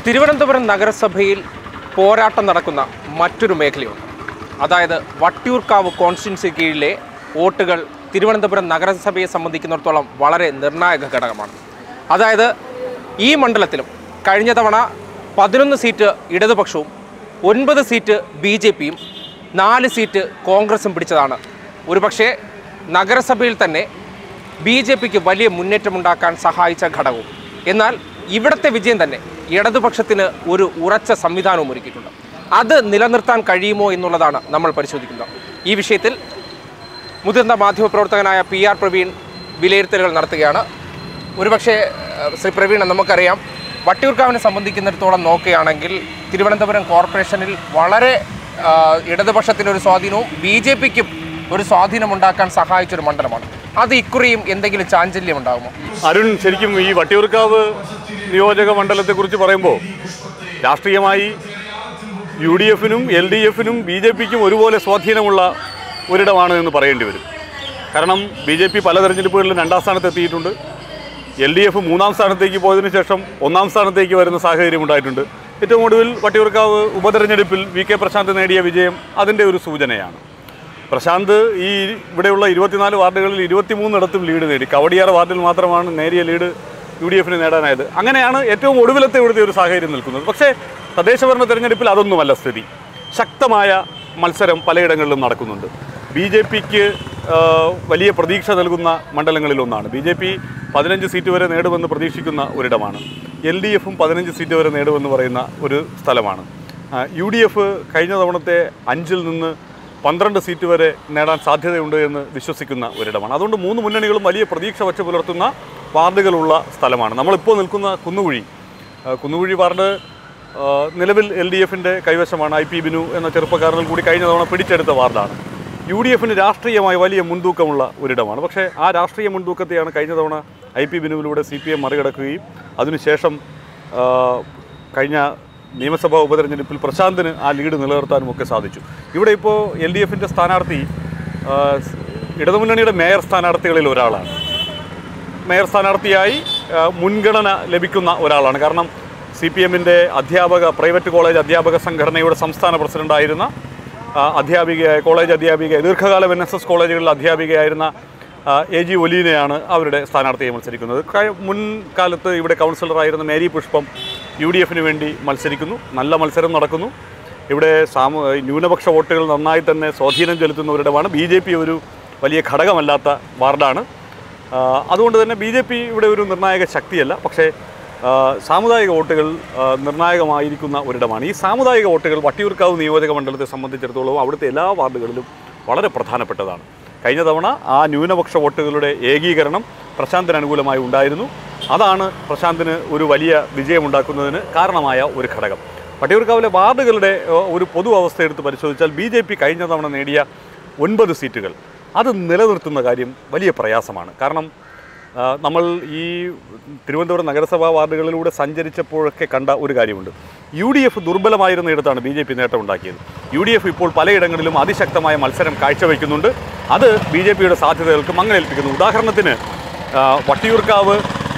തിരുവനന്തപുരം നഗരസഭയിൽ പോരാട്ടം നടക്കുന്ന മറ്റൊരു മേഖലയുണ്ട് അതായത് വട്ടിയൂർക്കാവ് കോൺസ്റ്റിറ്റ്യൻസി കീഴിലെ വോട്ടുകൾ തിരുവനന്തപുരം നഗരസഭയെ സംബന്ധിക്കുന്നിടത്തോളം വളരെ നിർണായക ഘടകമാണ് അതായത് ഈ മണ്ഡലത്തിലും കഴിഞ്ഞ തവണ പതിനൊന്ന് സീറ്റ് ഇടതുപക്ഷവും ഒൻപത് സീറ്റ് ബി ജെ പിയും നാല് സീറ്റ് കോൺഗ്രസും പിടിച്ചതാണ് ഒരുപക്ഷെ നഗരസഭയിൽ തന്നെ ബി ജെ പിക്ക് വലിയ മുന്നേറ്റമുണ്ടാക്കാൻ സഹായിച്ച ഘടകവും എന്നാൽ ഇവിടുത്തെ വിജയം തന്നെ ഇടതുപക്ഷത്തിന് ഒരു ഉറച്ച സംവിധാനവും ഒരുക്കിയിട്ടുണ്ട് അത് നിലനിർത്താൻ കഴിയുമോ എന്നുള്ളതാണ് നമ്മൾ പരിശോധിക്കുന്നത് ഈ വിഷയത്തിൽ മുതിർന്ന മാധ്യമപ്രവർത്തകനായ പി ആർ പ്രവീൺ വിലയിരുത്തലുകൾ നടത്തുകയാണ് ഒരുപക്ഷെ ഏഹ്, ശ്രീ പ്രവീൺ നമുക്കറിയാം വട്ടിയൂർക്കാവിനെ സംബന്ധിക്കുന്നിടത്തോളം നോക്കുകയാണെങ്കിൽ തിരുവനന്തപുരം കോർപ്പറേഷനിൽ വളരെ ആ, ഇടതുപക്ഷത്തിന് ഒരു സ്വാധീനവും ബി ജെ പിക്കും ഒരു സ്വാധീനമുണ്ടാക്കാൻ സഹായിച്ചൊരു മണ്ഡലമാണ് അത് ഇക്കുറിയും എന്തെങ്കിലും ചാഞ്ചല്യം ഉണ്ടാകുമോ അരുൺ ശരിക്കും ഈ വട്ടിയൂർക്കാവ് നിയോജക മണ്ഡലത്തെക്കുറിച്ച് പറയുമ്പോൾ രാഷ്ട്രീയമായി യു ഡി എഫിനും എൽ ഡി എഫിനും ബി ജെ പിക്കും ഒരുപോലെ സ്വാധീനമുള്ള ഒരിടമാണ് എന്ന് പറയേണ്ടി വരും കാരണം ബി ജെ പി പല തെരഞ്ഞെടുപ്പുകളിലും രണ്ടാം സ്ഥാനത്ത് എത്തിയിട്ടുണ്ട് എൽ ഡി എഫ് മൂന്നാം സ്ഥാനത്തേക്ക് പോയതിനു ശേഷം ഒന്നാം സ്ഥാനത്തേക്ക് വരുന്ന സാഹചര്യം ഉണ്ടായിട്ടുണ്ട് ഏറ്റവും ഒടുവിൽ വട്ടിയൂർക്കാവ് ഉപതെരഞ്ഞെടുപ്പിൽ വി കെ പ്രശാന്ത് നേടിയ വിജയം അതിൻ്റെ ഒരു സൂചനയാണ് പ്രശാന്ത് ഈ ഇവിടെയുള്ള ഇരുപത്തിനാല് വാർഡുകളിൽ ഇരുപത്തിമൂന്നിടത്തും ലീഡ് നേടി കവടിയാർ വാർഡിൽ മാത്രമാണ് നേരിയ ലീഡ് യു ഡി എഫിന് നേടാനായത് അങ്ങനെയാണ് ഏറ്റവും ഒടുവിലത്തെ ഇവിടുത്തെ ഒരു സാഹചര്യം നിൽക്കുന്നത് പക്ഷേ തദ്ദേശഭരണ തെരഞ്ഞെടുപ്പിൽ അതൊന്നുമല്ല സ്ഥിതി ശക്തമായ മത്സരം പലയിടങ്ങളിലും നടക്കുന്നുണ്ട് ബി ജെ പിക്ക് വലിയ പ്രതീക്ഷ നൽകുന്ന മണ്ഡലങ്ങളിലൊന്നാണ് ബി ജെ പി പതിനഞ്ച് സീറ്റ് വരെ നേടുമെന്ന് പ്രതീക്ഷിക്കുന്ന ഒരിടമാണ് എൽ ഡി എഫും പതിനഞ്ച് സീറ്റ് വരെ നേടുമെന്ന് പറയുന്ന ഒരു സ്ഥലമാണ് യു ഡി എഫ് കഴിഞ്ഞ തവണത്തെ അഞ്ചിൽ നിന്ന് പന്ത്രണ്ട് സീറ്റ് വരെ നേടാൻ സാധ്യതയുണ്ട് എന്ന് വിശ്വസിക്കുന്ന ഒരിടമാണ് അതുകൊണ്ട് മൂന്ന് മുന്നണികളും വലിയ പ്രതീക്ഷ വച്ച് പുലർത്തുന്ന വാർഡുകളുള്ള സ്ഥലമാണ് നമ്മളിപ്പോൾ നിൽക്കുന്ന കുന്നുകുഴി ആ, കുന്നുകുഴി വാർഡ് ആ, നിലവിൽ എൽ ഡി എഫിൻ്റെ കൈവശമാണ് ഐ പി ബിനു എന്ന ചെറുപ്പക്കാരനിൽ കൂടി കഴിഞ്ഞ തവണ പിടിച്ചെടുത്ത വാർഡാണ് യു ഡി എഫിന് രാഷ്ട്രീയമായി വലിയ മുൻതൂക്കമുള്ള ഒരിടമാണ് പക്ഷേ ആ രാഷ്ട്രീയ മുൻതൂക്കത്തെയാണ് കഴിഞ്ഞ തവണ ഐ പി ബിനുവിലൂടെ സി പി എം മറികടക്കുകയും അതിനുശേഷം ആ, കഴിഞ്ഞ നിയമസഭാ ഉപതെരഞ്ഞെടുപ്പിൽ പ്രശാന്തിന് ആ ലീഡ് നിലനിർത്താനും ഒക്കെ സാധിച്ചു ഇവിടെ ഇപ്പോൾ എൽ ഡി എഫിൻ്റെ സ്ഥാനാർത്ഥി ആ, സ് ഇടതുമുന്നണിയുടെ മേയർ സ്ഥാനാർത്ഥികളിൽ ഒരാളാണ് മേയർ സ്ഥാനാർത്ഥിയായി ആ, മുൻഗണന ലഭിക്കുന്ന ഒരാളാണ് കാരണം സി പി എമ്മിൻ്റെ അധ്യാപക പ്രൈവറ്റ് കോളേജ് അധ്യാപക സംഘടനയുടെ സംസ്ഥാന പ്രസിഡൻ്റായിരുന്ന ആ, അധ്യാപികയായ കോളേജ് അധ്യാപിക ദീർഘകാലം എൻ എസ് എസ് കോളേജുകളിൽ അധ്യാപികയായിരുന്ന ആ, എ ജി ഒലീനയാണ് അവരുടെ സ്ഥാനാർത്ഥിയെ മത്സരിക്കുന്നത് കഴി- മുൻകാലത്ത് ഇവിടെ കൗൺസിലറായിരുന്ന മേരി പുഷ്പം യു ഡി എഫിന് വേണ്ടി മത്സരിക്കുന്നു നല്ല മത്സരം നടക്കുന്നു ഇവിടെ സാമൂ ന്യൂനപക്ഷ വോട്ടുകൾ നന്നായി തന്നെ സ്വാധീനം ചെലുത്തുന്നവരിടമാണ് ബി ജെ പി ഒരു വലിയ ഘടകമല്ലാത്ത വാർഡാണ് ആ, അതുകൊണ്ട് തന്നെ ബി ജെ പി ഇവിടെ ഒരു നിർണായക ശക്തിയല്ല പക്ഷേ ആ, സാമുദായിക വോട്ടുകൾ ആ, നിർണായകമായിരിക്കുന്ന ഒരിടമാണ് ഈ സാമുദായിക വോട്ടുകൾ വട്ടിയൂർക്കാവ് നിയോജക മണ്ഡലത്തെ സംബന്ധിച്ചിടത്തോളം അവിടുത്തെ എല്ലാ വാർഡുകളിലും വളരെ പ്രധാനപ്പെട്ടതാണ് കഴിഞ്ഞ തവണ ആ ന്യൂനപക്ഷ വോട്ടുകളുടെ ഏകീകരണം പ്രശാന്തിന് അനുകൂലമായി ഉണ്ടായിരുന്നു അതാണ് പ്രശാന്തിന് ഒരു വലിയ വിജയമുണ്ടാക്കുന്നതിന് കാരണമായ ഒരു ഘടകം വട്ടിയൂർക്കാവിലെ വാർഡുകളുടെ ഏഹ്, ഒരു പൊതു അവസ്ഥ എടുത്ത് പരിശോധിച്ചാൽ ബി ജെ പി കഴിഞ്ഞ തവണ നേടിയ ഒൻപത് സീറ്റുകൾ അത് നിലനിർത്തുന്ന കാര്യം വലിയ പ്രയാസമാണ് കാരണം ആ, നമ്മൾ ഈ തിരുവനന്തപുരം നഗരസഭാ വാർഡുകളിലൂടെ സഞ്ചരിച്ചപ്പോഴൊക്കെ കണ്ട ഒരു കാര്യമുണ്ട് യു ഡി എഫ് ദുർബലമായിരുന്നിടത്താണ് ബി ജെ പി നേട്ടമുണ്ടാക്കിയത് യു ഡി എഫ് ഇപ്പോൾ പലയിടങ്ങളിലും അതിശക്തമായ മത്സരം കാഴ്ചവെക്കുന്നുണ്ട് അത് ബി ജെ പിയുടെ സാധ്യതകൾക്ക് മങ്ങലേൽപ്പിക്കുന്നു ഉദാഹരണത്തിന് ആ, Vattiyoorkavu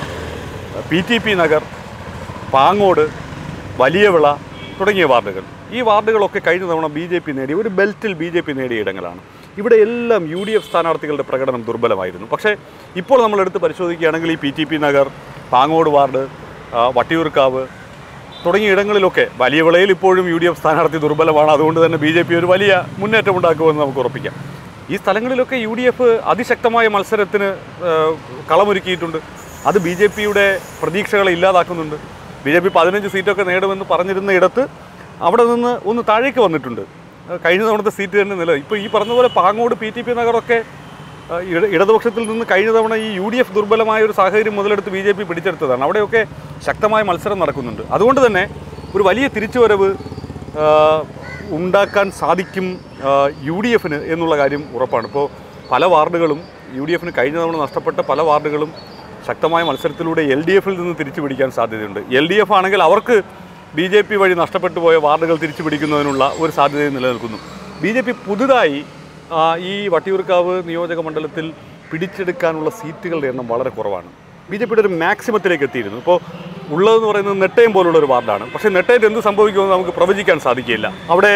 P T P Nagar Pangode Valiyavila തുടങ്ങിയ വാർഡുകൾ ഈ വാർഡുകളൊക്കെ കഴിഞ്ഞ തവണ ബി ജെ പി നേടിയ ഒരു ബെൽറ്റിൽ ബി ജെ പി നേടിയ ഇടങ്ങളാണ് ഇവിടെ എല്ലാം യു ഡി എഫ് സ്ഥാനാർത്ഥികളുടെ പ്രകടനം ദുർബലമായിരുന്നു പക്ഷേ ഇപ്പോൾ നമ്മൾ എടുത്ത് പരിശോധിക്കുകയാണെങ്കിൽ ഈ P T P Nagar Pangode ward ആ, വട്ടിയൂർക്കാവ് തുടങ്ങിയ ഇടങ്ങളിലൊക്കെ വലിയ വിളയിൽ ഇപ്പോഴും യു ഡി എഫ് സ്ഥാനാർത്ഥി ദുർബലമാണ് അതുകൊണ്ട് തന്നെ ബി ജെ പി ഒരു വലിയ മുന്നേറ്റം ഉണ്ടാക്കുമെന്ന് നമുക്ക് ഉറപ്പിക്കാം ഈ സ്ഥലങ്ങളിലൊക്കെ യു ഡി എഫ് അതിശക്തമായ മത്സരത്തിന് ആ, കളമൊരുക്കിയിട്ടുണ്ട് അത് ബി ജെ പിയുടെ പ്രതീക്ഷകളെ ഇല്ലാതാക്കുന്നുണ്ട് ബി ജെ പി പതിനഞ്ച് സീറ്റൊക്കെ നേടുമെന്ന് പറഞ്ഞിരുന്ന ഇടത്ത് അവിടെ നിന്ന് ഒന്ന് താഴേക്ക് വന്നിട്ടുണ്ട് ആ, കഴിഞ്ഞ തവണത്തെ സീറ്റ് തന്നെ നില ഇപ്പോൾ ഈ പറഞ്ഞ പോലെ പാങ്ങോട് പി ടി പി നഗറൊക്കെ ആ, ഇട- ഇടതുപക്ഷത്തിൽ നിന്ന് കഴിഞ്ഞ തവണ ഈ യു ഡി എഫ് ദുർബലമായ ഒരു സാഹചര്യം മുതലെടുത്ത് ബി ജെ പി പിടിച്ചെടുത്തതാണ് അവിടെയൊക്കെ ശക്തമായ മത്സരം നടക്കുന്നുണ്ട് അതുകൊണ്ട് തന്നെ ഒരു വലിയ തിരിച്ചുവരവ് ആ, ഉണ്ടാക്കാൻ സാധിക്കും യു ഡി എഫിന് എന്നുള്ള കാര്യം ഉറപ്പാണ് ഇപ്പോൾ പല വാർഡുകളും യു ഡി എഫിന് കഴിഞ്ഞ തവണ നഷ്ടപ്പെട്ട പല വാർഡുകളും ശക്തമായ മത്സരത്തിലൂടെ എൽ ഡി എഫിൽ നിന്ന് തിരിച്ചു പിടിക്കാൻ സാധ്യതയുണ്ട് എൽ ഡി എഫ് ആണെങ്കിൽ അവർക്ക് ബി ജെ പി വഴി നഷ്ടപ്പെട്ടു പോയ വാർഡുകൾ തിരിച്ചു പിടിക്കുന്നതിനുള്ള ഒരു സാധ്യതയും നിലനിൽക്കുന്നു ബി ജെ പി പുതുതായി ആ, ഈ വട്ടിയൂർക്കാവ് നിയോജക മണ്ഡലത്തിൽ പിടിച്ചെടുക്കാനുള്ള സീറ്റുകളുടെ എണ്ണം വളരെ കുറവാണ് ബി ജെ പിയുടെ ഒരു മാക്സിമത്തിലേക്ക് എത്തിയിരുന്നു ഇപ്പോൾ ഉള്ളതെന്ന് പറയുന്നത് നെട്ടയം പോലുള്ള ഒരു വാർഡാണ് പക്ഷേ നെട്ടയത്ത് എന്ത് സംഭവിക്കുമെന്ന് നമുക്ക് പ്രവചിക്കാൻ സാധിക്കില്ല അവിടെ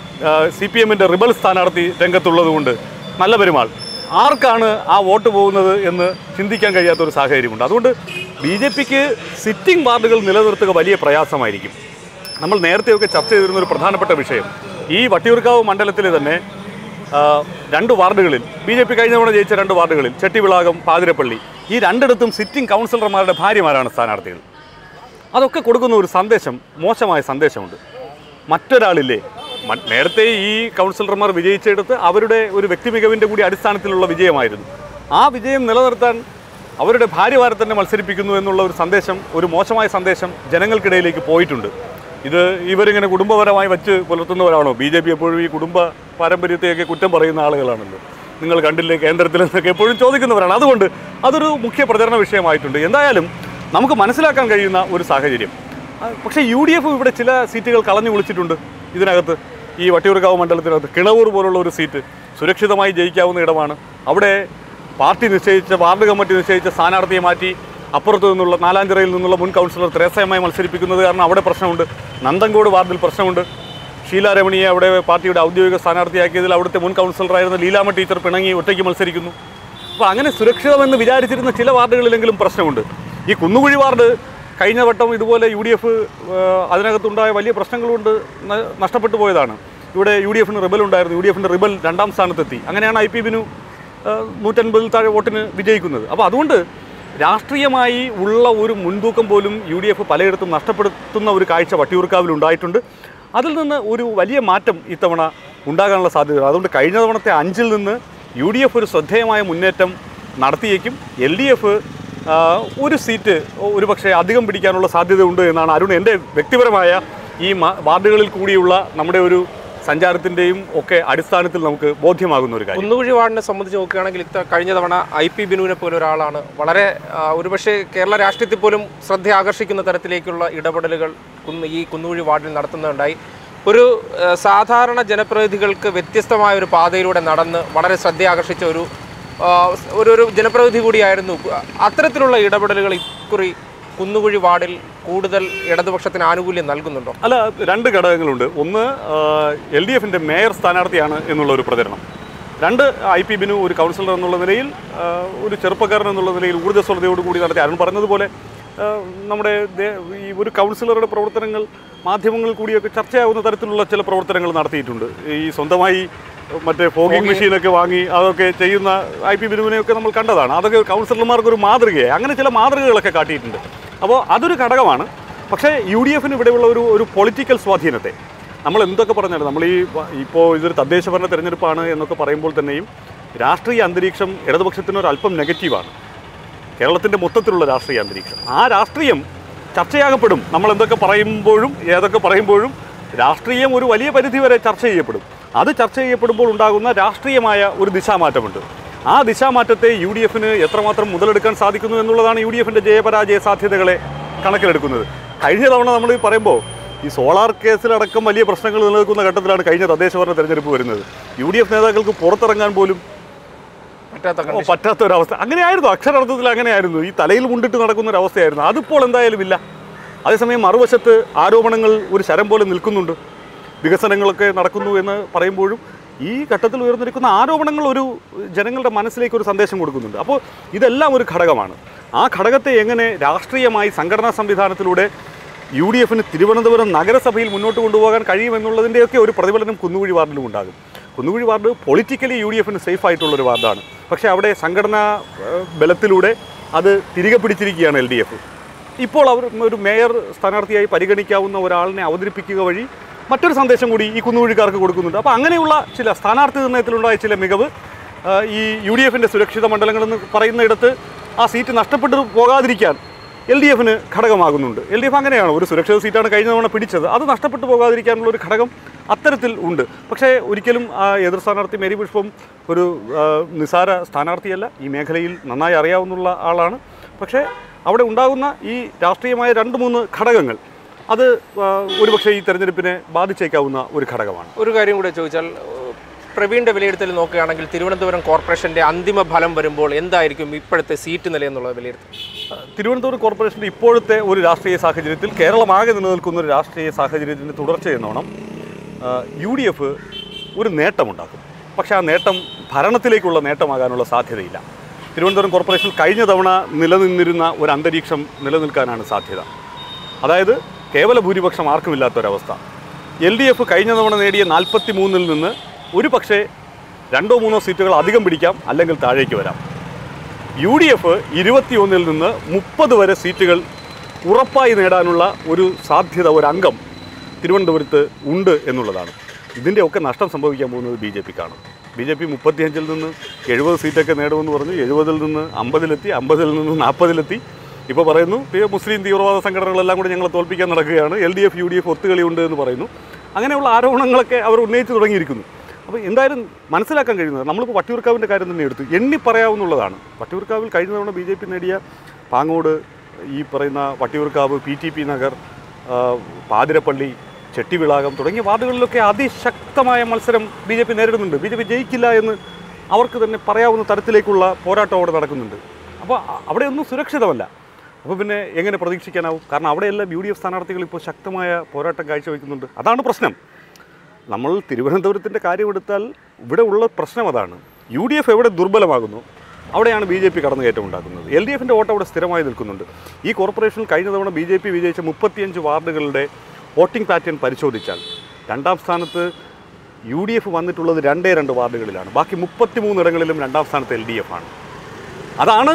സി പി എമ്മിൻ്റെ റിബൽ സ്ഥാനാർത്ഥി രംഗത്തുള്ളതുകൊണ്ട് നല്ല പെരുമാൾ ആർക്കാണ് ആ വോട്ട് പോകുന്നത് എന്ന് ചിന്തിക്കാൻ കഴിയാത്ത ഒരു സാഹചര്യമുണ്ട് അതുകൊണ്ട് ബി ജെ പിക്ക് സിറ്റിംഗ് വാർഡുകൾ നിലനിർത്തുക വലിയ പ്രയാസമായിരിക്കും നമ്മൾ നേരത്തെയൊക്കെ ചർച്ച ചെയ്തിരുന്ന ഒരു പ്രധാനപ്പെട്ട വിഷയം ഈ വട്ടിയൂർക്കാവ് മണ്ഡലത്തിലെ തന്നെ ആ, രണ്ട് വാർഡുകളിൽ ബി ജെ പി കഴിഞ്ഞ തവണ ജയിച്ച രണ്ട് വാർഡുകളിൽ ചെട്ടിവിളാകം പാതിരപ്പള്ളി ഈ രണ്ടിടത്തും സിറ്റിംഗ് കൗൺസിലർമാരുടെ ഭാര്യമാരാണ് സ്ഥാനാർത്ഥികൾ അതൊക്കെ കൊടുക്കുന്ന ഒരു സന്ദേശം മോശമായ സന്ദേശമുണ്ട് മറ്റൊരാളില്ലേ മ- നേരത്തെ ഈ കൗൺസിലർമാർ വിജയിച്ചെടുത്ത് അവരുടെ ഒരു വ്യക്തിമികവിൻ്റെ കൂടി അടിസ്ഥാനത്തിലുള്ള വിജയമായിരുന്നു ആ വിജയം നിലനിർത്താൻ അവരുടെ ഭാര്യമാരെ തന്നെ മത്സരിപ്പിക്കുന്നു എന്നുള്ള ഒരു സന്ദേശം ഒരു മോശമായ സന്ദേശം ജനങ്ങൾക്കിടയിലേക്ക് പോയിട്ടുണ്ട് ഇത് ഇവരിങ്ങനെ കുടുംബപരമായി വച്ച് പുലർത്തുന്നവരാണോ ബി ജെ പി എപ്പോഴും ഈ കുടുംബ പാരമ്പര്യത്തെയൊക്കെ കുറ്റം പറയുന്ന ആളുകളാണല്ലോ നിങ്ങൾ കണ്ടില്ലേ കേന്ദ്രത്തിൽ നിന്നൊക്കെ എപ്പോഴും ചോദിക്കുന്നവരാണ് അതുകൊണ്ട് അതൊരു മുഖ്യ പ്രചരണ വിഷയമായിട്ടുണ്ട് എന്തായാലും നമുക്ക് മനസ്സിലാക്കാൻ കഴിയുന്ന ഒരു സാഹചര്യം ആ, പക്ഷേ യു ഡി എഫ് ഇവിടെ ചില സീറ്റുകൾ കളഞ്ഞു വിളിച്ചിട്ടുണ്ട് ഇതിനകത്ത് ഈ വട്ടിയൂർക്കാവ് മണ്ഡലത്തിനകത്ത് കിണവൂർ പോലുള്ള ഒരു സീറ്റ് സുരക്ഷിതമായി ജയിക്കാവുന്ന ഇടമാണ് അവിടെ പാർട്ടി നിശ്ചയിച്ച വാർഡ് കമ്മിറ്റി നിശ്ചയിച്ച സ്ഥാനാർത്ഥിയെ മാറ്റി അപ്പുറത്തു നിന്നുള്ള നാലാഞ്ചിറയിൽ നിന്നുള്ള മുൻ കൗൺസിലർ ത്രേസയമായി മത്സരിപ്പിക്കുന്നത് കാരണം അവിടെ പ്രശ്നമുണ്ട് നന്തങ്കോട് വാർഡിൽ പ്രശ്നമുണ്ട് ഷീല രമണിയെ അവിടെ പാർട്ടിയുടെ ഔദ്യോഗിക സ്ഥാനാർത്ഥിയാക്കിയതിൽ അവിടുത്തെ മുൻ കൗൺസിലറായിരുന്ന ലീലാമ്മ ടീച്ചർ പിണങ്ങി ഒറ്റയ്ക്ക് മത്സരിക്കുന്നു അപ്പോൾ അങ്ങനെ സുരക്ഷിതമെന്ന് വിചാരിച്ചിരുന്ന ചില വാർഡുകളിലെങ്കിലും പ്രശ്നമുണ്ട് ഈ കുന്നുകുഴി വാർഡ് കഴിഞ്ഞ വട്ടം ഇതുപോലെ യു ഡി എഫ് അതിനകത്തുണ്ടായ വലിയ പ്രശ്നങ്ങൾ കൊണ്ട് ന- നഷ്ടപ്പെട്ടു പോയതാണ് ഇവിടെ യു ഡി എഫിന് റിബൽ ഉണ്ടായിരുന്നു യു ഡി എഫിൻ്റെ റിബൽ രണ്ടാം സ്ഥാനത്തെത്തി അങ്ങനെയാണ് ഐ പി ബിനു നൂറ്റൻപതിൽ താഴെ വോട്ടിന് വിജയിക്കുന്നത് അപ്പോൾ അതുകൊണ്ട് രാഷ്ട്രീയമായി ഉള്ള ഒരു മുൻതൂക്കം പോലും യു ഡി എഫ് പലയിടത്തും നഷ്ടപ്പെടുത്തുന്ന ഒരു കാഴ്ച വട്ടിയൂർക്കാവിൽ ഉണ്ടായിട്ടുണ്ട് അതിൽ നിന്ന് ഒരു വലിയ മാറ്റം ഇത്തവണ ഉണ്ടാകാനുള്ള സാധ്യത അതുകൊണ്ട് കഴിഞ്ഞ തവണത്തെ അഞ്ചിൽ നിന്ന് യു ഡി എഫ് ഒരു ശ്രദ്ധേയമായ മുന്നേറ്റം നടത്തിയേക്കും എൽ ഡി എഫ് ഒരു സീറ്റ് ഒരുപക്ഷെ അധികം പിടിക്കാനുള്ള സാധ്യതയുണ്ട് എന്നാണ് അരുൺ എൻ്റെ വ്യക്തിപരമായ ഈ മ- വാർഡുകളിൽ കൂടിയുള്ള നമ്മുടെ ഒരു സഞ്ചാരത്തിൻ്റെയും ഒക്കെ അടിസ്ഥാനത്തിൽ നമുക്ക് ബോധ്യമാകുന്ന ഒരു കാര്യം കുന്നുകുഴി വാർഡിനെ സംബന്ധിച്ച് നോക്കുകയാണെങ്കിൽ ഇത്ത കഴിഞ്ഞ തവണ ഐ പി ബിനുവിനെ പോലെ ഒരാളാണ് വളരെ ആ, ഒരുപക്ഷെ കേരള രാഷ്ട്രീയത്തിൽ പോലും ശ്രദ്ധ ആകർഷിക്കുന്ന തരത്തിലേക്കുള്ള ഇടപെടലുകൾ കുന്ന് ഈ കുന്നുകുഴി വാർഡിൽ നടത്തുന്നുണ്ടായി ഒരു ആ, സാധാരണ ജനപ്രതിനിധികൾക്ക് വ്യത്യസ്തമായ ഒരു പാതയിലൂടെ നടന്ന് വളരെ ശ്രദ്ധ ആകർഷിച്ച ഒരു ആ, ഒരു ഒരു ജനപ്രതിനിധി കൂടിയായിരുന്നു അത്തരത്തിലുള്ള ഇടപെടലുകൾ ഇക്കുറി കുന്നുകുഴി വാർഡിൽ കൂടുതൽ ഇടതുപക്ഷത്തിന് ആനുകൂല്യം നൽകുന്നുണ്ടോ അല്ല രണ്ട് ഘടകങ്ങളുണ്ട് ഒന്ന് എൽ ഡി എഫിൻ്റെ മേയർ സ്ഥാനാർത്ഥിയാണ് എന്നുള്ള ഒരു പ്രചരണം രണ്ട് ഐ പി ബിനു ഒരു കൗൺസിലർ എന്നുള്ള നിലയിൽ ആ, ഒരു ചെറുപ്പക്കാരൻ എന്നുള്ള നിലയിൽ ഊർജ്ജസ്വലതയോട് കൂടി നടത്തി അരുൺ പറഞ്ഞതുപോലെ ആ, നമ്മുടെ ദേ- ഈ ഒരു കൗൺസിലറുടെ പ്രവർത്തനങ്ങൾ മാധ്യമങ്ങളിൽ കൂടിയൊക്കെ ചർച്ചയാവുന്ന തരത്തിലുള്ള ചില പ്രവർത്തനങ്ങൾ നടത്തിയിട്ടുണ്ട് ഈ സ്വന്തമായി മറ്റേ ഫോഗിംഗ് മെഷീനൊക്കെ വാങ്ങി അതൊക്കെ ചെയ്യുന്ന ഐ പി ബിനുവിനെയൊക്കെ നമ്മൾ കണ്ടതാണ് അതൊക്കെ കൗൺസിലർമാർക്ക് ഒരു മാതൃകയായി അങ്ങനെ ചില മാതൃകകളൊക്കെ കാട്ടിയിട്ടുണ്ട് അപ്പോൾ അതൊരു ഘടകമാണ് പക്ഷേ യു ഡി എഫിന് ഇവിടെയുള്ള ഒരു ഒരു പൊളിറ്റിക്കൽ സ്വാധീനത്തെ നമ്മൾ എന്തൊക്കെ പറഞ്ഞാലും നമ്മൾ ഈ വ- ഇപ്പോൾ ഇതൊരു തദ്ദേശ ഭരണ തെരഞ്ഞെടുപ്പാണ് എന്നൊക്കെ പറയുമ്പോൾ തന്നെയും രാഷ്ട്രീയ അന്തരീക്ഷം ഇടതുപക്ഷത്തിന് ഒരു അല്പം നെഗറ്റീവാണ് കേരളത്തിൻ്റെ മൊത്തത്തിലുള്ള രാഷ്ട്രീയ അന്തരീക്ഷം ആ രാഷ്ട്രീയം ചർച്ചയാകപ്പെടും നമ്മൾ എന്തൊക്കെ പറയുമ്പോഴും ഏതൊക്കെ പറയുമ്പോഴും രാഷ്ട്രീയം ഒരു വലിയ പരിധി വരെ ചർച്ച ചെയ്യപ്പെടും അത് ചർച്ച ചെയ്യപ്പെടുമ്പോൾ ഉണ്ടാകുന്ന രാഷ്ട്രീയമായ ഒരു ദിശാമാറ്റമുണ്ട് ആ ദിശാമാറ്റത്തെ യു ഡി എഫിന് എത്രമാത്രം മുതലെടുക്കാൻ സാധിക്കുന്നു എന്നുള്ളതാണ് യു ഡി എഫിൻ്റെ ജയപരാജയ സാധ്യതകളെ കണക്കിലെടുക്കുന്നത് കഴിഞ്ഞ തവണ നമ്മൾ ഈ പറയുമ്പോൾ ഈ സോളാർ കേസിലടക്കം വലിയ പ്രശ്നങ്ങൾ നിലനിൽക്കുന്ന ഘട്ടത്തിലാണ് കഴിഞ്ഞ തദ്ദേശ ഭരണ തെരഞ്ഞെടുപ്പ് വരുന്നത് യു ഡി എഫ് നേതാക്കൾക്ക് പുറത്തിറങ്ങാൻ പോലും പറ്റാത്ത ഓ, പറ്റാത്ത ഒരവസ്ഥ അങ്ങനെയായിരുന്നു അക്ഷരാർത്ഥത്തിൽ അങ്ങനെയായിരുന്നു ഈ തലയിൽ മുണ്ടിട്ട് നടക്കുന്ന ഒരു അവസ്ഥയായിരുന്നു അതിപ്പോൾ എന്തായാലും ഇല്ല അതേസമയം മറുവശത്ത് ആരോപണങ്ങൾ ഒരു ശരം പോലെ നിൽക്കുന്നുണ്ട് വികസനങ്ങളൊക്കെ നടക്കുന്നു എന്ന് പറയുമ്പോഴും ഈ ഘട്ടത്തിൽ ഉയർന്നിരിക്കുന്ന ആരോപണങ്ങൾ ഒരു ജനങ്ങളുടെ മനസ്സിലേക്ക് ഒരു സന്ദേശം കൊടുക്കുന്നുണ്ട് അപ്പോൾ ഇതെല്ലാം ഒരു ഘടകമാണ് ആ ഘടകത്തെ എങ്ങനെ രാഷ്ട്രീയമായി സംഘടനാ സംവിധാനത്തിലൂടെ യു ഡി എഫിന് തിരുവനന്തപുരം നഗരസഭയിൽ മുന്നോട്ട് കൊണ്ടുപോകാൻ കഴിയുമെന്നുള്ളതിൻ്റെയൊക്കെ ഒരു പ്രതിഫലനം കുന്നുകുഴി വാർഡിലും ഉണ്ടാകും Kunnukuzhi ward politically U D എഫിന് സേഫ് ആയിട്ടുള്ളൊരു വാർഡാണ് പക്ഷേ അവിടെ സംഘടനാ ഏഹ്, ബലത്തിലൂടെ അത് തിരികെ പിടിച്ചിരിക്കുകയാണ് എൽ ഡി എഫ് ഇപ്പോൾ അവർ ഒരു മേയർ സ്ഥാനാർത്ഥിയായി പരിഗണിക്കാവുന്ന ഒരാളിനെ അവതരിപ്പിക്കുക വഴി മറ്റൊരു സന്ദേശം കൂടി ഈ കുന്നുകുഴിക്കാർക്ക് കൊടുക്കുന്നുണ്ട് അപ്പോൾ അങ്ങനെയുള്ള ചില സ്ഥാനാർത്ഥി നിർണ്ണയത്തിലുണ്ടായ ചില മികവ് ആ, ഈ യു ഡി എഫിൻ്റെ സുരക്ഷിത മണ്ഡലങ്ങളെന്ന് പറയുന്നിടത്ത് ആ സീറ്റ് നഷ്ടപ്പെട്ടു പോകാതിരിക്കാൻ എൽ ഡി എഫിന് ഘടകമാകുന്നുണ്ട് എൽ ഡി എഫ് അങ്ങനെയാണ് ഒരു സുരക്ഷിത സീറ്റാണ് കഴിഞ്ഞ തവണ പിടിച്ചത് അത് നഷ്ടപ്പെട്ടു പോകാതിരിക്കാനുള്ള ഒരു ഘടകം അത്തരത്തിൽ ഉണ്ട് പക്ഷേ ഒരിക്കലും ആ എതിർ സ്ഥാനാർത്ഥി മേരി പുഷ്പം ഒരു ആ, നിസാര സ്ഥാനാർത്ഥിയല്ല ഈ മേഖലയിൽ നന്നായി അറിയാവുന്ന ആളാണ് പക്ഷേ അവിടെ ഉണ്ടാകുന്ന ഈ രാഷ്ട്രീയമായ രണ്ട് മൂന്ന് ഘടകങ്ങൾ അത് ആ, ഒരുപക്ഷെ ഈ തെരഞ്ഞെടുപ്പിനെ ബാധിച്ചേക്കാവുന്ന ഒരു ഘടകമാണ് ഒരു കാര്യം കൂടെ ചോദിച്ചാൽ ഏഹ്, പ്രവീണിന്റെ വിലയിരുത്തൽ നോക്കുകയാണെങ്കിൽ തിരുവനന്തപുരം കോർപ്പറേഷന്റെ അന്തിമ ഫലം വരുമ്പോൾ എന്തായിരിക്കും ഇപ്പോഴത്തെ സീറ്റ് നില എന്നുള്ള വിലയിരുത്തൽ തിരുവനന്തപുരം കോർപ്പറേഷൻ്റെ ഇപ്പോഴത്തെ ഒരു രാഷ്ട്രീയ സാഹചര്യത്തിൽ കേരളമാകെ നിലനിൽക്കുന്ന ഒരു രാഷ്ട്രീയ സാഹചര്യത്തിൻ്റെ തുടർച്ച എന്നോണം യു ഡി എഫ് ഒരു നേട്ടമുണ്ടാക്കും പക്ഷേ ആ നേട്ടം ഭരണത്തിലേക്കുള്ള നേട്ടമാകാനുള്ള സാധ്യതയില്ല തിരുവനന്തപുരം കോർപ്പറേഷൻ കഴിഞ്ഞ തവണ നിലനിന്നിരുന്ന ഒരു അന്തരീക്ഷം നിലനിൽക്കാനാണ് സാധ്യത അതായത് കേവല ഭൂരിപക്ഷം ആർക്കുമില്ലാത്തൊരവസ്ഥ എൽ ഡി എഫ് കഴിഞ്ഞ തവണ നേടിയ നാൽപ്പത്തി മൂന്നിൽ നിന്ന് ഒരു പക്ഷേ രണ്ടോ മൂന്നോ സീറ്റുകൾ അധികം പിടിക്കാം അല്ലെങ്കിൽ താഴേക്ക് വരാം യു ഡി എഫ് ഇരുപത്തിയൊന്നിൽ നിന്ന് മുപ്പത് വരെ സീറ്റുകൾ ഉറപ്പായി നേടാനുള്ള ഒരു സാധ്യത ഒരു അംഗം തിരുവനന്തപുരത്ത് ഉണ്ട് എന്നുള്ളതാണ് ഇതിൻ്റെയൊക്കെ നഷ്ടം സംഭവിക്കാൻ പോകുന്നത് ബി ജെ പിക്കാണ് ബി ജെ പി മുപ്പത്തിയഞ്ചിൽ നിന്ന് എഴുപത് സീറ്റൊക്കെ നേടുമെന്ന് പറഞ്ഞു എഴുപതിൽ നിന്ന് അമ്പതിലെത്തി അമ്പതിൽ നിന്ന് നാൽപ്പതിലെത്തി ഇപ്പോൾ പറയുന്നു ഈ മുസ്ലിം തീവ്രവാദ സംഘടനകളെല്ലാം കൂടി ഞങ്ങളെ തോൽപ്പിക്കാൻ നടക്കുകയാണ് L D F U D F ഒത്തുകളിയുണ്ട് എന്ന് പറയുന്നു അങ്ങനെയുള്ള ആരോപണങ്ങളൊക്കെ അവർ ഉന്നയിച്ചു തുടങ്ങിയിരിക്കുന്നു അപ്പോൾ എന്തായാലും മനസ്സിലാക്കാൻ കഴിയുന്നത് നമ്മളിപ്പോൾ വട്ടിയൂർക്കാവിൻ്റെ കാര്യം തന്നെ എടുത്തു എണ്ണി പറയാവുന്നുള്ളതാണ് വട്ടിയൂർക്കാവിൽ കഴിഞ്ഞ തവണ ബി ജെ പി നേടിയ പാങ്ങോട് ഈ പറയുന്ന Vattiyoorkavu P T P Nagar ആ, പാതിരപ്പള്ളി ചെട്ടിവിളാകം തുടങ്ങിയ വാർഡുകളിലൊക്കെ അതിശക്തമായ മത്സരം ബി ജെ പി നേരിടുന്നുണ്ട് ബി ജെ പി ജയിക്കില്ല എന്ന് അവർക്ക് തന്നെ പറയാവുന്ന തരത്തിലേക്കുള്ള പോരാട്ടം അവിടെ നടക്കുന്നുണ്ട് അപ്പോൾ അ- അവിടെയൊന്നും സുരക്ഷിതമല്ല അപ്പോൾ പിന്നെ എങ്ങനെ പ്രതീക്ഷിക്കാനാവും കാരണം അവിടെയെല്ലാം യു ഡി എഫ് സ്ഥാനാർത്ഥികൾ ഇപ്പോൾ ശക്തമായ പോരാട്ടം കാഴ്ചവെക്കുന്നുണ്ട് അതാണ് പ്രശ്നം നമ്മൾ തിരുവനന്തപുരത്തിൻ്റെ കാര്യമെടുത്താൽ ഇവിടെ ഉള്ള പ്രശ്നം അതാണ് യു ഡി എഫ് എവിടെ ദുർബലമാകുന്നു അവിടെയാണ് ബി ജെ പി കടന്നുകയറ്റം ഉണ്ടാക്കുന്നത് എൽ ഡി എഫിൻ്റെ വോട്ട് അവിടെ സ്ഥിരമായി നിൽക്കുന്നുണ്ട് ഈ കോർപ്പറേഷനിൽ കഴിഞ്ഞ തവണ ബി ജെ പി വിജയിച്ച മുപ്പത്തിയഞ്ച് വാർഡുകളുടെ വോട്ടിംഗ് പാറ്റേൺ പരിശോധിച്ചാൽ രണ്ടാം സ്ഥാനത്ത് യു ഡി എഫ് വന്നിട്ടുള്ളത് രണ്ടേ രണ്ട് വാർഡുകളിലാണ് ബാക്കി മുപ്പത്തിമൂന്ന് ഇടങ്ങളിലും രണ്ടാം സ്ഥാനത്ത് എൽ ഡി എഫ് ആണ് അതാണ്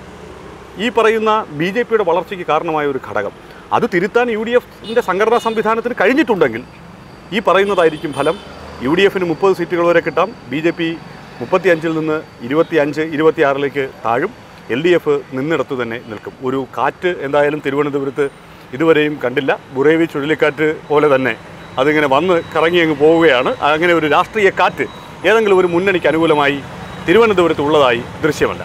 ഈ പറയുന്ന ബി ജെ പിയുടെ വളർച്ചയ്ക്ക് കാരണമായ ഒരു ഘടകം അത് തിരുത്താൻ യു ഡി എഫിൻ്റെ സംഘടനാ സംവിധാനത്തിന് കഴിഞ്ഞിട്ടുണ്ടെങ്കിൽ ഈ പറയുന്നതായിരിക്കും ഫലം യു ഡി എഫിന് മുപ്പത് സീറ്റുകൾ വരെ കിട്ടാം ബി ജെ പി മുപ്പത്തി അഞ്ചിൽ നിന്ന് ഇരുപത്തി അഞ്ച് ഇരുപത്തിയാറിലേക്ക് താഴും എൽ ഡി എഫ് നിന്നിടത്ത് തന്നെ നിൽക്കും ഒരു കാറ്റ് എന്തായാലും തിരുവനന്തപുരത്ത് ഇതുവരെയും കണ്ടില്ല ബുറേവി ചുഴലിക്കാറ്റ് പോലെ തന്നെ അതിങ്ങനെ വന്ന് കറങ്ങി അങ്ങ് പോവുകയാണ് അങ്ങനെ ഒരു രാഷ്ട്രീയ കാറ്റ് ഏതെങ്കിലും ഒരു മുന്നണിക്ക് അനുകൂലമായി തിരുവനന്തപുരത്ത് ഉള്ളതായി ദൃശ്യമല്ല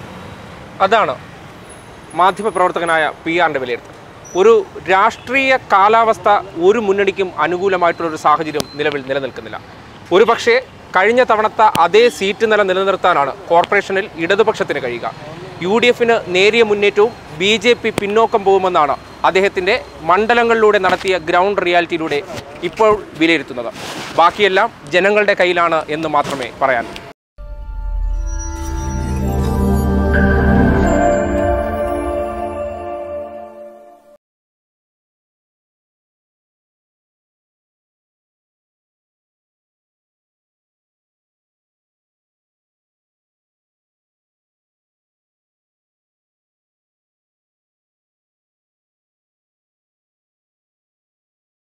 അതാണ് മാധ്യമപ്രവർത്തകനായ പി ആറിൻ്റെ വിലയിരുത്തൽ ഒരു രാഷ്ട്രീയ കാലാവസ്ഥ ഒരു മുന്നണിക്കും അനുകൂലമായിട്ടുള്ള ഒരു സാഹചര്യം നിലവിൽ നിലനിൽക്കുന്നില്ല ഒരു പക്ഷേ കഴിഞ്ഞ തവണത്തെ അതേ സീറ്റ് നില നിലനിർത്താനാണ് കോർപ്പറേഷനിൽ ഇടതുപക്ഷത്തിന് കഴിയുക യു ഡി എഫിന് നേരിയ മുന്നേറ്റവും ബി ജെ പി പിന്നോക്കം പോകുമെന്നാണ് അദ്ദേഹത്തിൻ്റെ മണ്ഡലങ്ങളിലൂടെ നടത്തിയ ഗ്രൗണ്ട് റിയാലിറ്റിയിലൂടെ ഇപ്പോൾ വിലയിരുത്തുന്നത് ബാക്കിയെല്ലാം ജനങ്ങളുടെ കയ്യിലാണ് എന്ന് മാത്രമേ പറയാൻ